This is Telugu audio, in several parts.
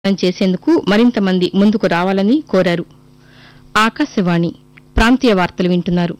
ప్రచారం చేసేందుకు మరింత మంది ముందుకు రావాలని కోరారు ఆకాశవాణి ప్రాంతీయ వార్తలు వింటున్నారు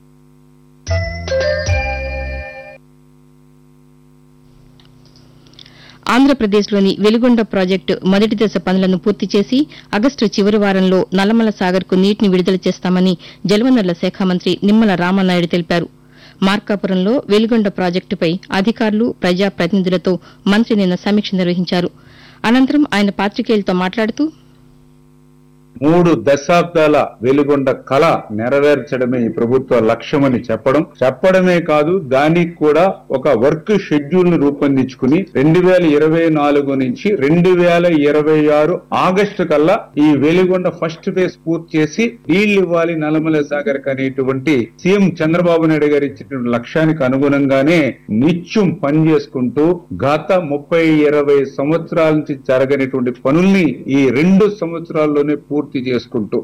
ఆంధ్రప్రదేశ్లోని వెలిగొండ ప్రాజెక్టు మొదటి దశ పనులను పూర్తి చేసి ఆగస్టు చివరి వారంలో నల్లమల సాగర్కు నీటిని విడుదల చేస్తామని జలవనరుల శాఖ మంత్రి నిమ్మల రామనాయుడు తెలిపారు మార్కాపురంలో వెలిగొండ ప్రాజెక్టుపై అధికారులు ప్రజాప్రతినిధులతో మంత్రి నిన్న సమీక్ష నిర్వహించారు అనంతరం ఆయన పాతికేయులతో మాట్లాడుతూ మూడు దశాబ్దాల వెలుగొండ కళ నెరవేర్చడమే ఈ ప్రభుత్వ లక్ష్యమని చెప్పడం చెప్పడమే కాదు దానికి కూడా ఒక వర్క్ షెడ్యూల్ ను రూపొందించుకుని రెండు వేల ఇరవై నాలుగు నుంచి రెండు వేల ఇరవై ఆరు ఆగస్టు కల్లా ఈ వెలుగొండ ఫస్ట్ ఫేజ్ పూర్తి చేసి నీళ్లు ఇవ్వాలి నల్లమల సాగర్ అనేటువంటి సీఎం చంద్రబాబు నాయుడు గారు ఇచ్చినటువంటి లక్ష్యానికి అనుగుణంగానే నిత్యం పని చేసుకుంటూ గత ముప్పై ఇరవై సంవత్సరాల నుంచి జరగనటువంటి పనుల్ని ఈ రెండు సంవత్సరాల్లోనే పూర్తి చేసుకుంటూ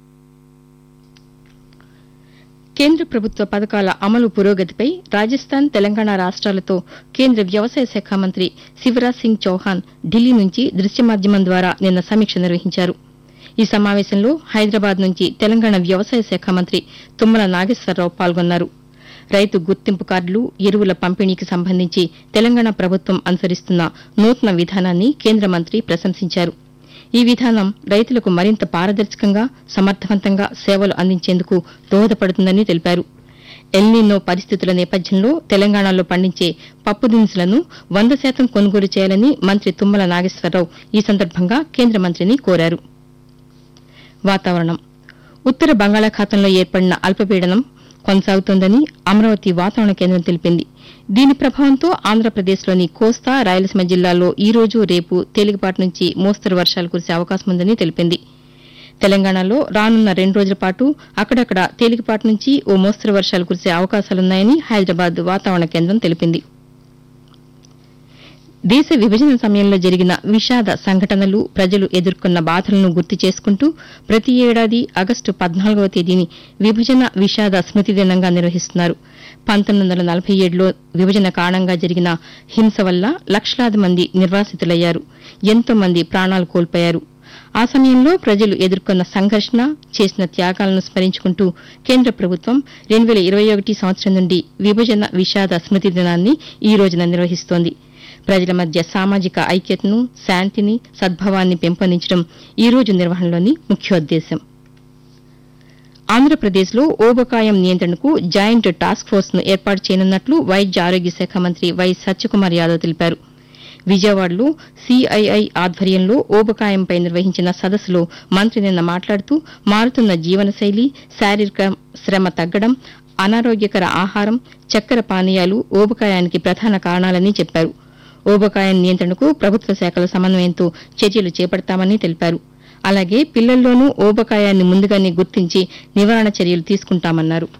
కేంద్ర ప్రభుత్వ పథకాల అమలు పురోగతిపై రాజస్థాన్ తెలంగాణ రాష్ట్రాలతో కేంద్ర వ్యవసాయ శాఖ మంత్రి శివరాజ్ సింగ్ చౌహాన్ ఢిల్లీ నుంచి దృశ్య మాధ్యమం ద్వారా నిన్న సమీక్ష నిర్వహించారు ఈ సమావేశంలో హైదరాబాద్ నుంచి తెలంగాణ వ్యవసాయ శాఖ మంత్రి తుమ్మల నాగేశ్వరరావు పాల్గొన్నారు రైతు గుర్తింపు కార్డులు ఎరువుల పంపిణీకి సంబంధించి తెలంగాణ ప్రభుత్వం అనుసరిస్తున్న నూతన విధానాన్ని కేంద్ర మంత్రి ప్రశంసించారు ఈ విధానం రైతులకు మరింత పారదర్శకంగా సమర్థవంతంగా సేవలు అందించేందుకు దోహదపడుతుందని తెలిపారు ఎల్నినో పరిస్థితుల నేపథ్యంలో తెలంగాణలో పండించే పప్పు దినుసులను వంద శాతం కొనుగోలు చేయాలని మంత్రి తుమ్మల నాగేశ్వరరావు ఈ సందర్భంగా కేంద్ర మంత్రిని కోరారు వాతావరణం ఉత్తర బంగాళాఖాతంలో ఏర్పడిన అల్పపీడనం కొనసాగుతోందని అమరావతి వాతావరణ కేంద్రం తెలిపింది దీని ప్రభావంతో ఆంధ్రప్రదేశ్లోని కోస్తా రాయలసీమ జిల్లాల్లో ఈ రోజు రేపు తేలికపాటి నుంచి మోస్తరు వర్షాలు కురిసే అవకాశం ఉందని తెలిపింది తెలంగాణలో రానున్న రెండు రోజుల పాటు అక్కడక్కడ తేలికపాటి నుంచి ఓ మోస్తరు వర్షాలు కురిసే అవకాశాలున్నాయని హైదరాబాద్ వాతావరణ కేంద్రం తెలిపింది దేశ విభజన సమయంలో జరిగిన విషాద సంఘటనలు ప్రజలు ఎదుర్కొన్న బాధలను గుర్తు చేసుకుంటూ ప్రతి ఏడాది ఆగస్టు పద్నాలుగవ తేదీని విభజన విషాద స్మృతి దినంగా నిర్వహిస్తున్నారు పంతొమ్మిది వందల నలభై ఏడులో విభజన కారణంగా జరిగిన హింస వల్ల లక్షలాది మంది నిర్వాసితులయ్యారు ఎంతో మంది ప్రాణాలు కోల్పోయారు ఆ సమయంలో ప్రజలు ఎదుర్కొన్న సంఘర్షణ చేసిన త్యాగాలను స్మరించుకుంటూ కేంద్ర ప్రభుత్వం రెండు వేల ఇరవై ఒకటి సంవత్సరం నుండి విభజన విషాద స్మృతి దినాన్ని ఈ రోజున నిర్వహిస్తోంది ప్రజల మధ్య సామాజిక ఐక్యతను శాంతిని సద్భావాన్ని పెంపొందించడం ఈ రోజు నిర్వహణలోని ముఖ్యోద్దేశం ఆంధ్రప్రదేశ్లో ఓబకాయం నియంత్రణకు జాయింట్ టాస్క్ ఫోర్స్ ను ఏర్పాటు చేయనున్నట్లు వైద్య ఆరోగ్య శాఖ మంత్రి వై సత్యకుమార్ యాదవ్ తెలిపారు విజయవాడలో సీఐఐ ఆధ్వర్యంలో ఓబకాయంపై నిర్వహించిన సదస్సులో మంత్రి నిన్న మాట్లాడుతూ మారుతున్న జీవనశైలి శారీరక శ్రమ తగ్గడం అనారోగ్యకర ఆహారం చక్కెర పానీయాలు ఓబకాయానికి ప్రధాన కారణాలని చెప్పారు ఓబకాయం నియంత్రణకు ప్రభుత్వ శాఖల సమన్వయంతో చర్యలు చేపడతామని తెలిపారు అలాగే పిల్లల్లోనూ ఓబకాయాన్ని ముందుగానే గుర్తించి నివారణ చర్యలు తీసుకుంటామన్నారు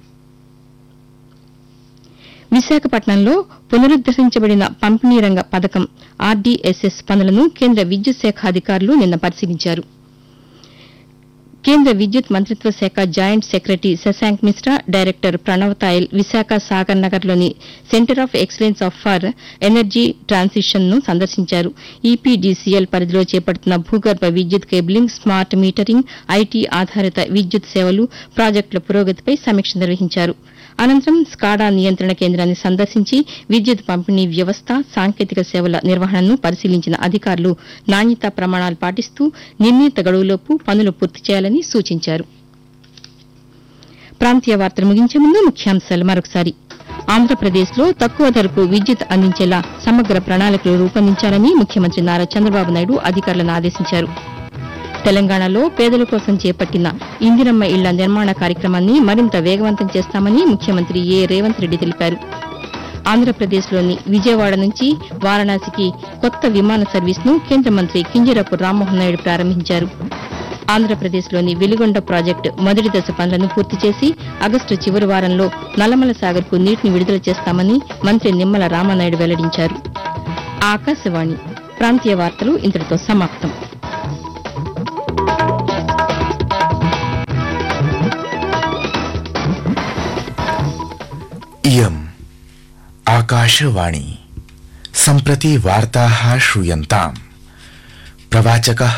విశాఖపట్నంలో పునరుద్దరించబడిన పంపిణీ రంగ పథకం ఆర్డీఎస్ఎస్ పనులను కేంద్ర విద్యుత్ శాఖ అధికారులు నిన్న పరిశీలించారు కేంద్ర విద్యుత్ మంత్రిత్వ శాఖ joint secretary Shashank Mishra director Pranav Tayal Visakha సాగర్ నగర్లోని centre of excellence of for energy transition ను సందర్శించారు ఈపీడీసీఎల్ పరిధిలో చేపడుతున్న భూగర్భ విద్యుత్ కేబులింగ్ స్మార్ట్ మీటరింగ్ ఐటీ ఆధారిత విద్యుత్ సేవలు ప్రాజెక్టుల పురోగతిపై సమీక్ష నిర్వహించారు అనంతరం స్కాడా నియంత్రణ కేంద్రాన్ని సందర్శించి విద్యుత్ పంపిణీ వ్యవస్థ సాంకేతిక సేవల నిర్వహణను పరిశీలించిన అధికారులు నాణ్యతా ప్రమాణాలు పాటిస్తూ నిర్ణీత గడువులోపు పనులు పూర్తి చేయాలని సూచించారు ప్రాంతీయ వార్తలు ముగించే ముందు ముఖ్యాంశాలు మరొకసారి ఆంధ్రప్రదేశ్లో తక్కువ ధరకు విద్యుత్ అందించేలా సమగ్ర ప్రణాళికలు రూపొందించాలని ముఖ్యమంత్రి నారా చంద్రబాబు నాయుడు అధికారులను ఆదేశించారు తెలంగాణలో పేదల కోసం చేపట్టిన ఇందిరమ్మ ఇళ్ల నిర్మాణ కార్యక్రమాన్ని మరింత వేగవంతం చేస్తామని ముఖ్యమంత్రి ఏ రేవంత్ రెడ్డి తెలిపారు ఆంధ్రప్రదేశ్లోని విజయవాడ నుంచి వారణాసికి కొత్త విమాన సర్వీస్ను కేంద్ర మంత్రి కింజరాపు రామ్మోహన్ నాయుడు ప్రారంభించారు ఆంధ్రప్రదేశ్లోని వెలిగొండ ప్రాజెక్టు మొదటి దశ పనులను పూర్తి చేసి ఆగస్టు చివరి వారంలో నల్లమల సాగర్కు నీటిని విడుదల చేస్తామని మంత్రి నిమ్మల రామనాయుడు వెల్లడించారు ఆకాశవాణి ప్రాంతీయ వార్తలు ఇంతటితో సమాప్తం इयम् आकाशवाणी सम्प्रति वार्ताः श्रूयन्ताम् प्रवाचकः